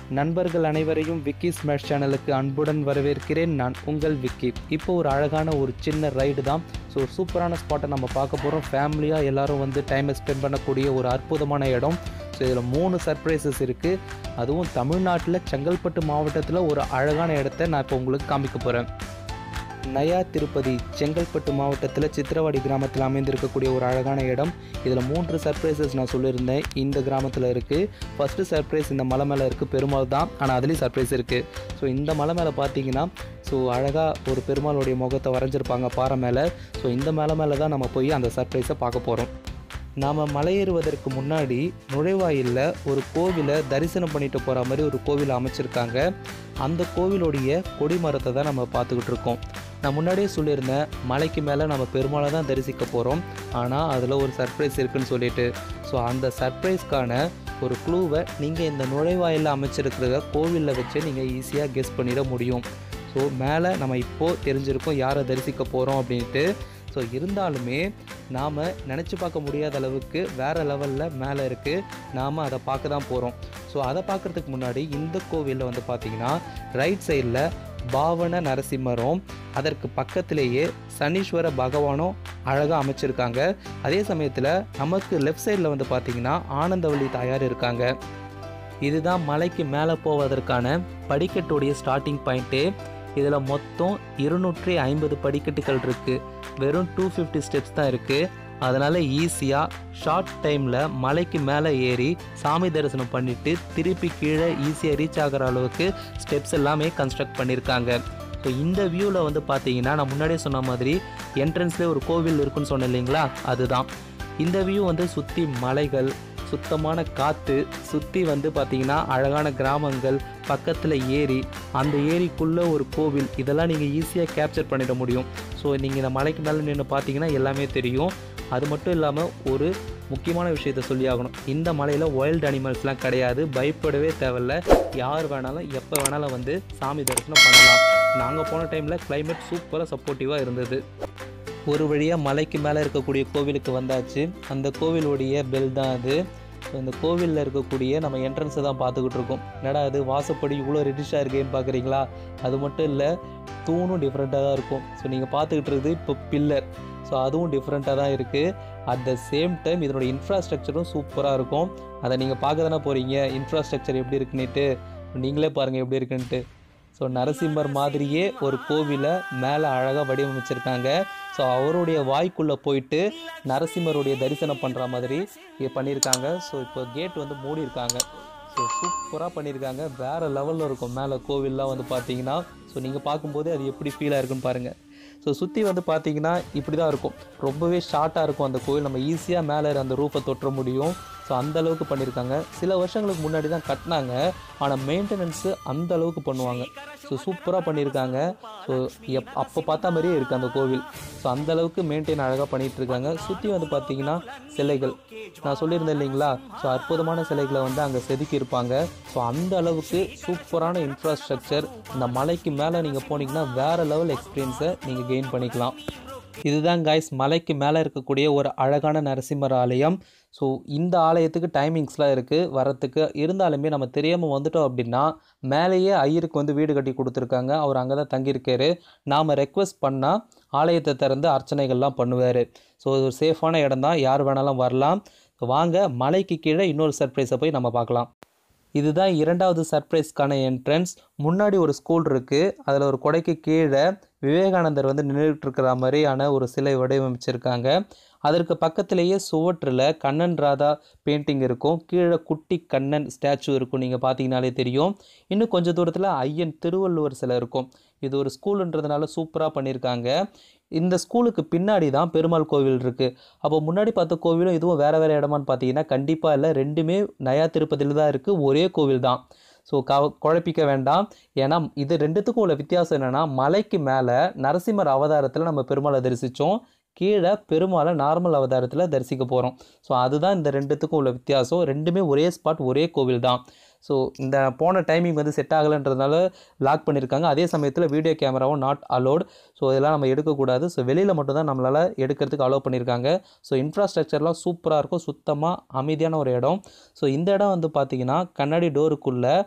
நண்பர்கள் அனைவரையும் விக்கி ஸ்மாஷ் சேனலுக்கு அன்புடன் வரவேற்கிறேன் நான் உங்கள் விக்கி இப்போ ஒரு அழகான ஒரு சின்ன ரைடு தான் ஸோ ஒரு சூப்பரான ஸ்பாட்டை நம்ம பார்க்க போகிறோம் ஃபேமிலியாக எல்லாரும் வந்து டைமை ஸ்பெண்ட் பண்ணக்கூடிய ஒரு அற்புதமான இடம் ஸோ இதில் மூணு சர்ப்ரைசஸ் இருக்குது அதுவும் தமிழ்நாட்டில் செங்கல்பட்டு மாவட்டத்தில் ஒரு அழகான இடத்த நான் இப்போ உங்களுக்கு காமிக்க போகிறேன் நயா திருப்பதி செங்கல்பட்டு மாவட்டத்தில் சித்திரவாடி கிராமத்தில் அமைந்திருக்கக்கூடிய ஒரு அழகான இடம் இதில் மூன்று சர்ப்ரைசஸ் நான் சொல்லியிருந்தேன் இந்த கிராமத்தில் இருக்குது ஃபஸ்ட்டு சர்ப்ரைஸ் இந்த மலை மேலே இருக்குது பெருமாள் தான் ஆனால் அதுலேயும் சர்ப்ரைஸ் இருக்குது ஸோ இந்த மலை மேலே பார்த்தீங்கன்னா ஸோ அழகாக ஒரு பெருமாளுடைய முகத்தை வரைஞ்சிருப்பாங்க பாறை மேலே ஸோ இந்த மலை மேலே தான் நம்ம போய் அந்த சர்ப்ரைஸை பார்க்க போகிறோம் நாம் மலையேறுவதற்கு முன்னாடி நுழைவாயிலில் ஒரு கோவிலை தரிசனம் பண்ணிட்டு போகிற மாதிரி ஒரு கோவில் அமைச்சிருக்காங்க அந்த கோவிலுடைய கொடிமரத்தை தான் நம்ம பார்த்துக்கிட்டு இருக்கோம் நான் முன்னாடியே சொல்லியிருந்தேன் மலைக்கு மேலே நம்ம பெருமாளை தான் தரிசிக்க போகிறோம் ஆனால் அதில் ஒரு சர்ப்ரைஸ் இருக்குன்னு சொல்லிட்டு ஸோ அந்த சர்ப்ரைஸ்க்கான ஒரு க்ளூவை நீங்கள் இந்த நுழைவாயிலில் அமைச்சிருக்கிற கோவிலில் வச்சு நீங்கள் ஈஸியாக கெஸ் பண்ணிட முடியும் ஸோ மேலே நம்ம இப்போது தெரிஞ்சிருக்கோம் யாரை தரிசிக்க போகிறோம் அப்படின்ட்டு ஸோ இருந்தாலுமே நாம் நினச்சி பார்க்க முடியாத அளவுக்கு வேறு லெவலில் மேலே இருக்குது நாம் அதை பார்க்க தான் போகிறோம் ஸோ அதை பார்க்குறதுக்கு முன்னாடி இந்த கோவிலில் வந்து பார்த்திங்கன்னா ரைட் சைடில் பாவன நரசிம்மரும் அதற்கு பக்கத்திலேயே சனீஸ்வர பகவானும் அழகாக அமைச்சிருக்காங்க அதே சமயத்தில் நமக்கு லெஃப்ட் சைடில் வந்து பார்த்திங்கன்னா ஆனந்தவள்ளி தாயார் இருக்காங்க இதுதான் மலைக்கு மேலே போவதற்கான படிக்கட்டுடைய ஸ்டார்டிங் பாயிண்ட்டு இதில் மொத்தம் இருநூற்றி ஐம்பது படிக்கட்டுகள் இருக்குது வெறும் டூ ஃபிஃப்டி ஸ்டெப்ஸ் தான் இருக்குது அதனால் ஈஸியாக ஷார்ட் டைமில் மலைக்கு மேலே ஏறி சாமி தரிசனம் பண்ணிவிட்டு திருப்பி கீழே ஈஸியாக ரீச் ஆகிற அளவுக்கு ஸ்டெப்ஸ் எல்லாமே கன்ஸ்ட்ரக்ட் பண்ணியிருக்காங்க ஸோ இந்த வியூவில் வந்து பார்த்தீங்கன்னா நான் முன்னாடியே சொன்ன மாதிரி என்ட்ரன்ஸ்லேயே ஒரு கோவில் இருக்குன்னு சொன்னேன் இல்லைங்களா அதுதான் இந்த வியூ வந்து சுற்றி மலைகள் சுத்தமான காற்று சுற்றி வந்து பார்த்திங்கன்னா அழகான கிராமங்கள் பக்கத்தில் ஏரி அந்த ஏரிக்குள்ளே ஒரு கோவில் இதெல்லாம் நீங்கள் ஈஸியாக கேப்சர் பண்ணிட முடியும் ஸோ நீங்கள் இந்த மலைக்கு மேலே நின்று பார்த்தீங்கன்னா எல்லாமே தெரியும் அது மட்டும் இல்லாமல் ஒரு முக்கியமான விஷயத்த சொல்லி ஆகணும் இந்த மலையில் வைல்டு அனிமல்ஸ்லாம் கிடையாது பயப்படவே தேவையில்ல யார் வேணாலும் எப்போ வேணாலும் வந்து சாமி தரிசனம் பண்ணலாம் நாங்கள் போன டைமில் கிளைமேட் சூப்பராக சப்போர்ட்டிவாக இருந்தது ஒரு வழியாக மலைக்கு மேலே இருக்கக்கூடிய கோவிலுக்கு வந்தாச்சு அந்த கோவிலுடைய பெல் தான் அது ஸோ இந்த கோவிலில் இருக்கக்கூடிய நம்ம என்ட்ரன்ஸை தான் பார்த்துக்கிட்டு இருக்கோம் என்னடா அது வாசப்படி இவ்வளோ ரெடிஷாக இருக்கேன்னு பார்க்குறீங்களா அது மட்டும் இல்லை தூணும் டிஃப்ரெண்ட்டாக தான் இருக்கும் ஸோ நீங்கள் பார்த்துக்கிட்டு இருக்குது இப்போ பில்லர் ஸோ அதுவும் டிஃப்ரெண்ட்டாக தான் இருக்குது அட் த சேம் டைம் இதனோட இன்ஃப்ராஸ்ட்ரக்சரும் சூப்பராக இருக்கும் அதை நீங்கள் பார்க்க தானே போகிறீங்க இன்ஃப்ராஸ்ட்ரக்சர் எப்படி இருக்குன்னுட்டு நீங்களே பாருங்கள் எப்படி இருக்குன்ட்டு ஸோ நரசிம்மர் மாதிரியே ஒரு கோவிலை மேலே அழகாக வடிவமைச்சிருக்காங்க ஸோ அவருடைய வாய்க்குள்ளே போயிட்டு நரசிம்மருடைய தரிசனம் பண்ணுற மாதிரி இது பண்ணியிருக்காங்க ஸோ இப்போ கேட் வந்து மூடி இருக்காங்க ஸோ சூப்பராக பண்ணியிருக்காங்க வேறு லெவலில் இருக்கும் மேலே கோவில்லாம் வந்து பார்த்தீங்கன்னா ஸோ நீங்கள் பார்க்கும்போது அது எப்படி ஃபீலாக இருக்குன்னு பாருங்கள் ஸோ சுற்றி வந்து பார்த்தீங்கன்னா இப்படி தான் இருக்கும் ரொம்பவே ஷார்ட்டாக இருக்கும் அந்த கோவில் நம்ம ஈஸியாக மேலே அந்த ரூஃபை தொற்ற முடியும் ஸோ அந்த அளவுக்கு பண்ணியிருக்காங்க சில வருஷங்களுக்கு முன்னாடி தான் கட்டினாங்க ஆனால் மெயின்டெனன்ஸு அந்த அளவுக்கு பண்ணுவாங்க ஸோ சூப்பராக பண்ணியிருக்காங்க ஸோ எப் அப்போ பார்த்த மாதிரியே இருக்குது அந்த கோவில் ஸோ அந்த அளவுக்கு மெயின்டைன் அழகாக பண்ணிகிட்டு இருக்காங்க சுற்றி வந்து பார்த்தீங்கன்னா சிலைகள் நான் சொல்லியிருந்தேன் இல்லைங்களா ஸோ அற்புதமான சிலைகளை வந்து அங்கே செதுக்கி இருப்பாங்க ஸோ அந்த அளவுக்கு சூப்பரான இன்ஃப்ராஸ்ட்ரக்சர் இந்த மலைக்கு மேலே நீங்கள் போனீங்கன்னா வேறு லெவல் எக்ஸ்பீரியன்ஸை நீங்கள் கெயின் பண்ணிக்கலாம் இதுதான் காய்ஸ் மலைக்கு மேலே இருக்கக்கூடிய ஒரு அழகான நரசிம்மர் ஆலயம் ஸோ இந்த ஆலயத்துக்கு டைமிங்ஸ்லாம் இருக்குது வரத்துக்கு இருந்தாலுமே நம்ம தெரியாமல் வந்துட்டோம் அப்படின்னா மேலேயே ஐயருக்கு வந்து வீடு கட்டி கொடுத்துருக்காங்க அவர் அங்கே தான் தங்கியிருக்காரு நாம் ரெக்வஸ்ட் பண்ணால் ஆலயத்தை திறந்து அர்ச்சனைகள்லாம் பண்ணுவார் ஸோ இது ஒரு சேஃபான இடம் தான் யார் வேணாலும் வரலாம் வாங்க மலைக்கு கீழே இன்னொரு சர்ப்ரைஸை போய் நம்ம பார்க்கலாம் இதுதான் இரண்டாவது சர்ப்ரைஸ்க்கான என்ட்ரன்ஸ் முன்னாடி ஒரு ஸ்கூல் இருக்குது அதில் ஒரு கொடைக்கு கீழே விவேகானந்தர் வந்து நின்றுட்டு இருக்கிற மாதிரியான ஒரு சிலை வடிவமைச்சிருக்காங்க அதற்கு பக்கத்திலேயே சுவற்றில் கண்ணன் ராதா பெயிண்டிங் இருக்கும் கீழே குட்டி கண்ணன் ஸ்டாச்சு இருக்கும் நீங்கள் பார்த்தீங்கனாலே தெரியும் இன்னும் கொஞ்சம் தூரத்தில் ஐயன் திருவள்ளுவர் சிலை இருக்கும் இது ஒரு ஸ்கூலுன்றதுனால சூப்பராக பண்ணியிருக்காங்க இந்த ஸ்கூலுக்கு பின்னாடி தான் பெருமாள் கோவில் இருக்குது அப்போ முன்னாடி பார்த்த கோவிலும் இதுவும் வேறு வேறு இடமான்னு பார்த்தீங்கன்னா கண்டிப்பாக இல்லை ரெண்டுமே நயா திருப்பதியில் தான் இருக்குது ஒரே கோவில் தான் ஸோ க குழப்பிக்க வேண்டாம் ஏன்னா இது ரெண்டுத்துக்கும் உள்ள வித்தியாசம் என்னென்னா மலைக்கு மேலே நரசிம்மர் அவதாரத்தில் நம்ம பெருமாளை தரிசித்தோம் கீழே பெருமாளை நார்மல் அவதாரத்தில் தரிசிக்க போகிறோம் ஸோ அதுதான் இந்த ரெண்டுத்துக்கும் உள்ள வித்தியாசம் ரெண்டுமே ஒரே ஸ்பாட் ஒரே கோவில் தான் ஸோ இந்த போன டைமிங் வந்து செட் ஆகலைன்றதுனால லாக் பண்ணியிருக்காங்க அதே சமயத்தில் வீடியோ கேமராவும் நாட் அலோட் ஸோ இதெல்லாம் நம்ம எடுக்கக்கூடாது ஸோ வெளியில் மட்டும் தான் நம்மளால் எடுக்கிறதுக்கு அலோவ் பண்ணியிருக்காங்க ஸோ இன்ஃப்ராஸ்ட்ரக்சர்லாம் சூப்பராக இருக்கும் சுத்தமாக அமைதியான ஒரு இடம் ஸோ இந்த இடம் வந்து பார்த்திங்கன்னா கண்ணாடி டோருக்குள்ளே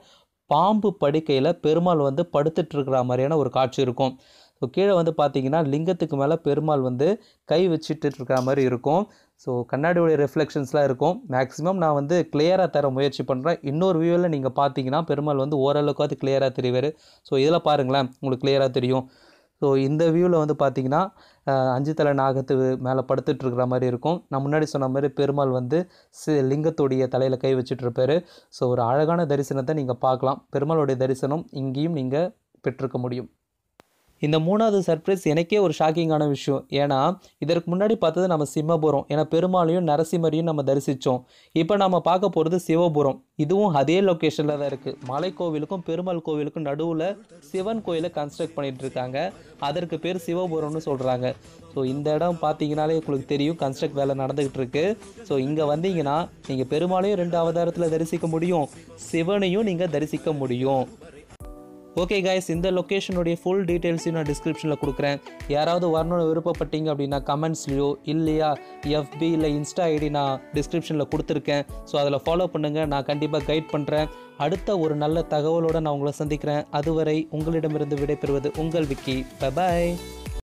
பாம்பு படுக்கையில் பெருமாள் வந்து படுத்துட்டு இருக்கிற மாதிரியான ஒரு காட்சி இருக்கும் ஸோ கீழே வந்து பார்த்தீங்கன்னா லிங்கத்துக்கு மேலே பெருமாள் வந்து கை வச்சுட்டு இருக்கிற மாதிரி இருக்கும் ஸோ கண்ணாடியோடைய ரிஃப்ளெக்ஷன்ஸ்லாம் இருக்கும் மேக்ஸிமம் நான் வந்து கிளியராக தர முயற்சி பண்ணுறேன் இன்னொரு வியூவில் நீங்கள் பார்த்தீங்கன்னா பெருமாள் வந்து ஓரளவுக்காவது கிளியராக தெரிவார் ஸோ இதில் பாருங்களேன் உங்களுக்கு கிளியராக தெரியும் ஸோ இந்த வியூவில் வந்து பார்த்தீங்கன்னா அஹ், அஞ்சு தலை நாகத்து மேலே படுத்துட்டு இருக்கிற மாதிரி இருக்கும் நான் முன்னாடி சொன்ன மாதிரி பெருமாள் வந்து சி லிங்கத்துடைய தலையில் கை வச்சுட்டு இருப்பாரு ஸோ ஒரு அழகான தரிசனத்தை நீங்கள் பார்க்கலாம் பெருமாளுடைய தரிசனம் இங்கேயும் நீங்கள் பெற்றிருக்க முடியும் இந்த மூணாவது சர்ப்ரைஸ் எனக்கே ஒரு ஷாக்கிங்கான விஷயம் ஏன்னா இதற்கு முன்னாடி பார்த்தது நம்ம சிம்மபுரம் ஏன்னா பெருமாளையும் நரசிம்மரையும் நம்ம தரிசித்தோம் இப்போ நம்ம பார்க்க போகிறது சிவபுரம் இதுவும் அதே லொக்கேஷனில் தான் இருக்குது மலை கோவிலுக்கும் பெருமாள் கோவிலுக்கும் நடுவில் சிவன் கோயிலை கன்ஸ்ட்ரக்ட் பண்ணிட்டு இருக்காங்க அதற்கு பேர் சிவபுரம்னு சொல்கிறாங்க ஸோ இந்த இடம் பார்த்தீங்கனாலே உங்களுக்கு தெரியும் கன்ஸ்ட்ரக்ட் வேலை நடந்துகிட்டு இருக்கு ஸோ இங்கே வந்தீங்கன்னா நீங்கள் பெருமாளையும் ரெண்டு அவதாரத்தில் தரிசிக்க முடியும் சிவனையும் நீங்கள் தரிசிக்க முடியும் ஓகே கைஸ் இந்த லொக்கேஷனுடைய ஃபுல் டீட்டெயில்ஸையும் நான் டிஸ்கிரிப்ஷனில் கொடுக்குறேன் யாராவது வரணும்னு விருப்பப்பட்டீங்க அப்படின்னா கமெண்ட்ஸ்லையோ இல்லையா எஃபி இல்லை இன்ஸ்டா ஐடி நான் டிஸ்கிரிப்ஷனில் கொடுத்துருக்கேன் ஸோ அதில் ஃபாலோ பண்ணுங்கள் நான் கண்டிப்பாக கைட் பண்ணுறேன் அடுத்த ஒரு நல்ல தகவலோடு நான் உங்களை சந்திக்கிறேன் அதுவரை உங்களிடமிருந்து விடைபெறுவது உங்கள் விக்கி பபாய்